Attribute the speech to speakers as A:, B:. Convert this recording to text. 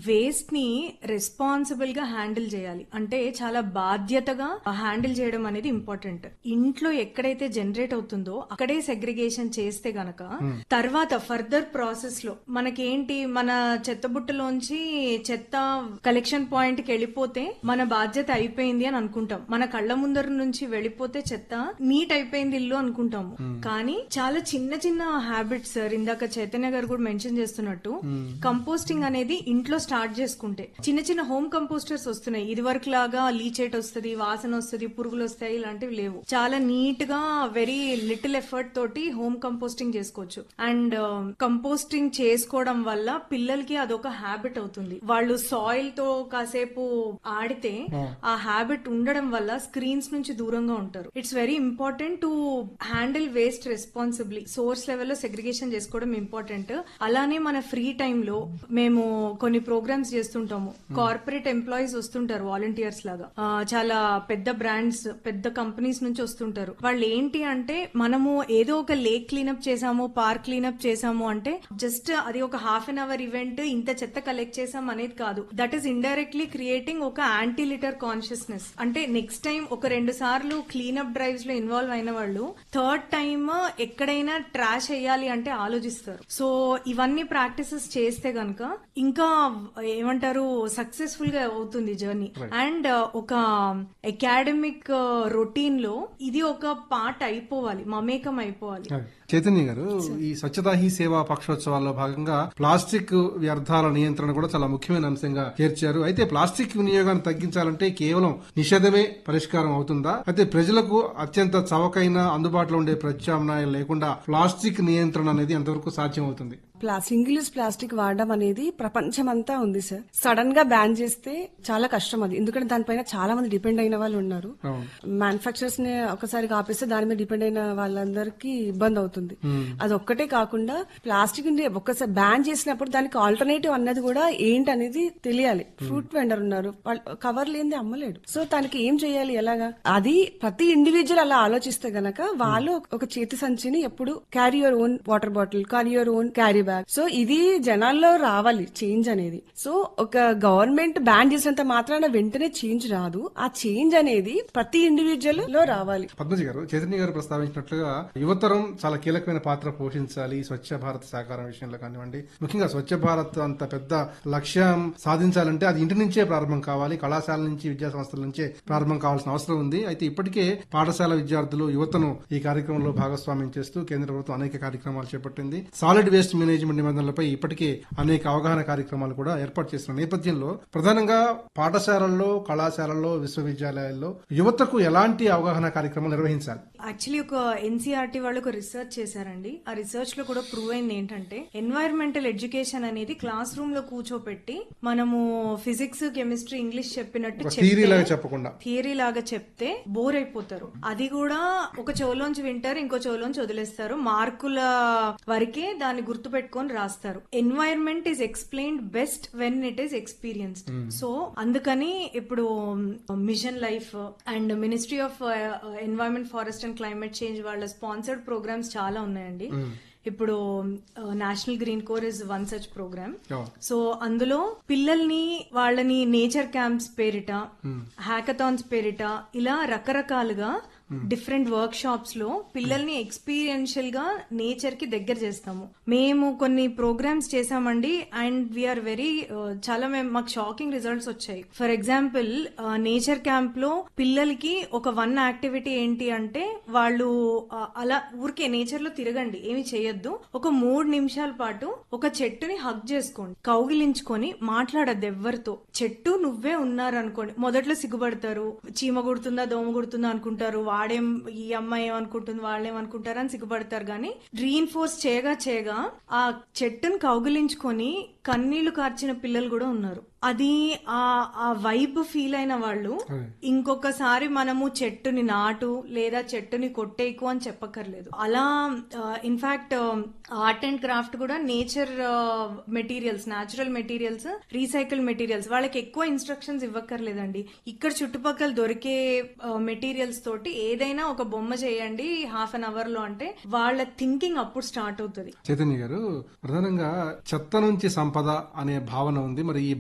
A: Waste ని responsible గా handle చేయాలి అంటే చాలా బాధ్యతగా హ్యాండిల్ చేయడం అనేది ఇంపార్టెంట్ ఇంట్లో ఎక్కడైతే జనరేట్ అవుతుందో అక్కడే సెగ్రిగేషన్ చేస్తే గనక తర్వాత ఫర్దర్ ప్రాసెస్ లో మనకేంటి మన చెత్త బుట్టలోంచి చెత్త కలెక్షన్ పాయింట్ కి వెళ్ళిపోతే మన బాధ్యత అయిపోయింది అని అనుకుంటాం మన కళ్ళ ముందర నుంచి వెళ్ళిపోతే చెత్త నీట్ అయిపోయింది ఇల్లు అనుకుంటాము కానీ చాలా చిన్న చిన్న హ్యాబిట్స్ సార్ ఇందాక చైతన్య గారు కూడా మెన్షన్ చేస్తున్నట్టు కంపోస్టింగ్ అనేది ఇంట్లో స్టార్ట్ చేసుకుంటే చిన్న చిన్న హోమ్ కంపోస్టర్స్ వస్తున్నాయి ఇది వరకు లాగా లీచేట్ వస్తుంది వాసన వస్తుంది పురుగులు వస్తాయి ఇలాంటివి లేవు చాలా నీట్ గా వెరీ లిటిల్ ఎఫర్ట్ తోటి హోమ్ కంపోస్టింగ్ చేసుకోవచ్చు అండ్ కంపోస్టింగ్ చేసుకోవడం వల్ల పిల్లలకి అదొక హ్యాబిట్ అవుతుంది వాళ్ళు సాయిల్ తో కాసేపు ఆడితే ఆ హ్యాబిట్ ఉండడం వల్ల స్క్రీన్స్ నుంచి దూరంగా ఉంటారు it's very important to handle waste responsibly source లెవెల్లో సెగ్రిగేషన్ చేసుకోవడం ఇంపార్టెంట్ అలానే మన ఫ్రీ టైమ్ లో మేము కొన్ని ప్రోగ్రామ్స్ చేస్తుంటాము కార్పొరేట్ ఎంప్లాయీస్ వస్తుంటారు వాలంటీర్స్ లాగా ఆ, చాలా పెద్ద బ్రాండ్స్ పెద్ద కంపెనీస్ నుంచి వస్తుంటారు వాళ్ళు ఏంటి అంటే మనము ఏదో ఒక లేక్ క్లీనప్ చేసాము పార్క్ క్లీనప్ చేసాము అంటే జస్ట్ అది ఒక హాఫ్ అన్ అవర్ ఈవెంట్ ఇంత చెత్త కలెక్ట్ చేసాం అనేది కాదు దట్ ఈస్ ఇండైరెక్ట్లీ క్రియేటింగ్ ఒక యాంటీ లిటర్ కాన్షియస్నెస్ అంటే నెక్స్ట్ టైం ఒక రెండు సార్లు క్లీనప్ డ్రైవ్స్ లో ఇన్వాల్వ్ అయిన వాళ్ళు థర్డ్ టైం ఎక్కడైనా ట్రాష్ వేయాలి అంటే ఆలోచిస్తారు సో ఇవన్నీ ప్రాక్టీసెస్ చేస్తే గనక ఇంకా ఏమంటారు సక్సెస్ఫుల్ గా అవుతుంది జర్నీ అండ్ ఒక అకాడమిక్ రొటీన్ లో ఇది ఒక పార్ట్ అయిపోవాలి మమేకం అయిపోవాలి
B: చైతన్య గారు ఈ స్వచ్ఛతా హీ సేవా పక్షోత్సవాల్లో భాగంగా ప్లాస్టిక్ వ్యర్థాల నియంత్రణ కూడా చాలా ముఖ్యమైన అంశంగా చేర్చారు అయితే ప్లాస్టిక్ వినియోగాన్ని తగ్గించాలంటే కేవలం నిషేధమే పరిష్కారం అవుతుందా అయితే ప్రజలకు అత్యంత చవకైన అందుబాటులో ఉండే ప్రత్యామ్నాయం లేకుండా ప్లాస్టిక్ నియంత్రణ అనేది ఎంతవరకు సాధ్యం అవుతుంది
C: ప్లా సింగిల్ యూస్ ప్లాస్టిక్ వాడడం అనేది ప్రపంచమంతా ఉంది సార్ సడన్ గా బ్యాన్ చేస్తే చాలా కష్టం అది ఎందుకంటే దానిపైన చాలా మంది డిపెండ్ అయిన వాళ్ళు ఉన్నారు
B: అవును.
C: మ్యానుఫాక్చరర్స్ ని ఒకసారి ఆపేస్తే దాని మీద డిపెండ్ అయిన వాళ్ళందరికీ ఇబ్బంది అవుతుంది అది ఒక్కటే కాకుండా ప్లాస్టిక్ ని ఒక్కసారి బ్యాన్ చేసినప్పుడు దానికి ఆల్టర్నేటివ్ అన్నది కూడా ఏంటనేది తెలియాలి ఫ్రూట్ వెండర్ ఉన్నారు వాళ్ళు కవర్ లేనిది అమ్మలేడు సో దానికి ఏం చేయాలి ఎలాగా అది ప్రతి ఇండివిజువల్ అలా ఆలోచిస్తే గనక వాళ్ళు ఒక చేతి సంచిని ఎప్పుడు carry your own water bottle carry your own carry bag so ఇది జనాల్లో రావాలి చేంజ్ అనేది సో ఒక గవర్నమెంట్ బ్యాన్ చేసినంత మాత్రాన వెంటనే చేంజ్ రాదు ఆ చేంజ్ అనేది ప్రతి ఇండివిజువల్ లో రావాలి
B: పద్మజ గారు చైతన్య గారు ప్రస్తావించినట్లుగా యువతరం చాలా కీలకమైన పాత్ర పోషించాలి స్వచ్ఛ భారత్ సాకారం విషయంలో కానివ్వండి ముఖ్యంగా స్వచ్ఛ భారత్ అంత పెద్ద లక్ష్యం సాధించాలంటే అది ఇంటి నుంచే ప్రారంభం కావాలి కళాశాల నుంచి విద్యా సంస్థల నుంచే ప్రారంభం కావాల్సిన అవసరం ఉంది అయితే ఇప్పటికే పాఠశాల విద్యార్థులు యువతను ఈ కార్యక్రమంలో భాగస్వామ్యం చేస్తూ కేంద్ర ప్రభుత్వం అనేక కార్యక్రమాలు చేపట్టింది సాలిడ్ వేస్ట్ మేనేజ్మెంట్ నిబంధనలపై ఇప్పటికే అనేక అవగాహన కార్యక్రమాలు కూడా ఏర్పాటు చేస్తున్న నేపథ్యంలో ప్రధానంగా పాఠశాలల్లో కళాశాలల్లో విశ్వవిద్యాలయాల్లో యువతకు ఎలాంటి అవగాహన కార్యక్రమాలు నిర్వహించాలి
A: యాక్చువల్లీ ఒక ఎన్సీఆర్టీ వాళ్ళు ఒక రీసెర్చ్ చేశారండి ఆ రీసెర్చ్ లో కూడా ప్రూవ్ అయింది ఏంటంటే ఎన్వైరన్మెంటల్ ఎడ్యుకేషన్ అనేది క్లాస్ రూమ్ లో కూర్చోపెట్టి మనము ఫిజిక్స్ కెమిస్ట్రీ ఇంగ్లీష్ చెప్పినట్టు
B: థియరీ
A: చెప్తే
B: లాగా చెప్పకుండా
A: థియరీ లాగా చెప్తే బోర్ అయిపోతారు అది కూడా ఒక చెవులోంచి వింటారు ఇంకో చెవులోంచి వదిలేస్తారు మార్కుల వరకే దాన్ని గుర్తు పెట్టుకొని రాస్తారు environment is explained best when it is experienced so అందుకని ఇప్పుడు mission life and ministry of environment forest and climate change వాళ్ళ స్పాన్సర్డ్ ప్రోగ్రామ్స్ చాలా ఉన్నాయండి ఇప్పుడు national green corps is one such programme
B: అవును.
A: సో అందులో పిల్లల్ని వాళ్ళని నేచర్ క్యాంప్స్ పేరిట హ్యాకథాన్స్ పేరిట ఇలా రకరకాలుగా డిఫరెంట్ వర్క్ షాప్స్ లో పిల్లల్ని ఎక్స్పీరియన్షియల్ గా నేచర్ కి దగ్గర చేస్తాము మేము కొన్ని ప్రోగ్రామ్స్ చేసామండి అండ్ వీఆర్ వెరీ చాలా మేము మాకు షాకింగ్ రిజల్ట్స్ వచ్చాయి ఫర్ ఎగ్జాంపుల్ నేచర్ క్యాంప్ లో పిల్లలకి ఒక వన్ యాక్టివిటీ ఏంటి అంటే వాళ్ళు ఆ, అలా ఊరికే నేచర్ లో తిరగండి ఏమి చేయొద్దు ఒక మూడు నిమిషాల పాటు ఒక చెట్టుని హగ్ చేసుకోండి కౌగిలించుకొని మాట్లాడద్దు ఎవ్వరితో చెట్టు నువ్వే ఉన్నారు అనుకోండి మొదట్లో సిగ్గుపడతారు చీమ కుడుతుందా దోమ కుడుతుందా అనుకుంటారు వాడేం ఈ అమ్మాయి ఏమనుకుంటుంది వాళ్ళేమనుకుంటారు అని సిగ్గుపడతారు కానీ రీఇన్ఫోర్స్ చేయగా చేయగా ఆ చెట్టుని కౌగిలించుకొని కన్నీళ్లు కార్చిన పిల్లలు కూడా ఉన్నారు అది ఆ ఆ వైబ్ ఫీల్ అయిన వాళ్ళు ఇంకొకసారి మనము చెట్టుని నాటు లేదా చెట్టుని కొట్టేయకు అని చెప్పక్కర్లేదు అలా ఇన్ఫాక్ట్ ఆర్ట్ అండ్ క్రాఫ్ట్ కూడా nature materials natural materials recycle materials వాళ్ళకి ఎక్కువ ఇన్స్ట్రక్షన్స్ ఇవ్వక్కర్లేదండి ఇక్కడ చుట్టుపక్కల దొరికే మెటీరియల్స్ తోటి ఏదైనా ఒక బొమ్మ చేయండి హాఫ్ అన్ అవర్ లో అంటే వాళ్ళ థింకింగ్ అప్పుడు స్టార్ట్ అవుతుంది
B: చైతన్య గారు ప్రధానంగా చెత్త నుంచి సంపద అనే భావన ఉంది మరి ఈ